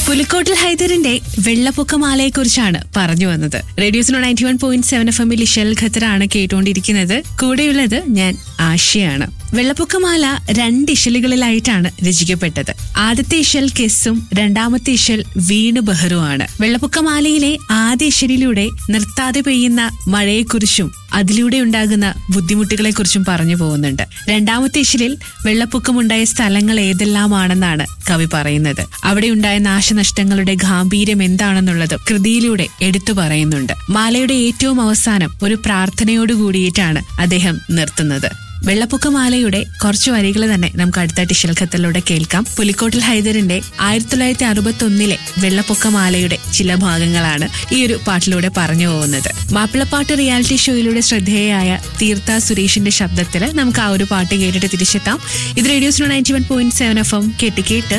പുലിക്കോട്ടിൽ ഹൈദറിന്റെ വെള്ളപ്പൊക്കമാലയെ കുറിച്ചാണ് പറഞ്ഞു വന്നത് റേഡിയോസിനോ ninety one point seven F എമ്മിൽ ഇഷൽ ഖത്തറാണ് കേട്ടുകൊണ്ടിരിക്കുന്നത് കൂടെയുള്ളത് ഞാൻ ആശയാണ് വെള്ളപ്പൊക്കമാല രണ്ട് ഇശലുകളിലായിട്ടാണ് രചിക്കപ്പെട്ടത് ആദ്യത്തെ ഇശൽ കെസ്സും രണ്ടാമത്തെ ഇശൽ വീണ് ബഹറുമാണ് വെള്ളപ്പൊക്കമാലയിലെ ആദ്യ ഇശലിലൂടെ നിർത്താതെ പെയ്യുന്ന മഴയെക്കുറിച്ചും അതിലൂടെ ഉണ്ടാകുന്ന ബുദ്ധിമുട്ടുകളെക്കുറിച്ചും പറഞ്ഞു പോകുന്നുണ്ട് രണ്ടാമത്തെ ഇശലിൽ വെള്ളപ്പൊക്കമുണ്ടായ സ്ഥലങ്ങൾ ഏതെല്ലാമാണെന്നാണ് കവി പറയുന്നത് അവിടെ ഉണ്ടായ നാശനഷ്ടങ്ങളുടെ ഗാംഭീര്യം എന്താണെന്നുള്ളത് കൃതിയിലൂടെ എടുത്തു പറയുന്നുണ്ട് മാലയുടെ ഏറ്റവും അവസാനം ഒരു പ്രാർത്ഥനയോട് കൂടിയിട്ടാണ് അദ്ദേഹം നിർത്തുന്നത് വെള്ളപ്പൊക്കമാലയുടെ കുറച്ചു വരികൾ തന്നെ നമുക്ക് അടുത്ത ടിഷൽ ഖത്തറിലൂടെ കേൾക്കാം പുലിക്കോട്ടിൽ ഹൈദറിന്റെ ആയിരത്തി തൊള്ളായിരത്തി അറുപത്തി ഒന്നിലെ വെള്ളപ്പൊക്കമാലയുടെ ചില ഭാഗങ്ങളാണ് ഈ ഒരു പാട്ടിലൂടെ പറഞ്ഞു പോകുന്നത് മാപ്പിളപ്പാട്ട് റിയാലിറ്റി ഷോയിലൂടെ ശ്രദ്ധേയയായ തീർത്ഥ സുരേഷിന്റെ ശബ്ദത്തിൽ നമുക്ക് ആ ഒരു പാട്ട് കേട്ടിട്ട് തിരിച്ചെത്താം ഇത് റേഡിയോസിനോ ninety one point seven F M കേട്ട് കേട്ട്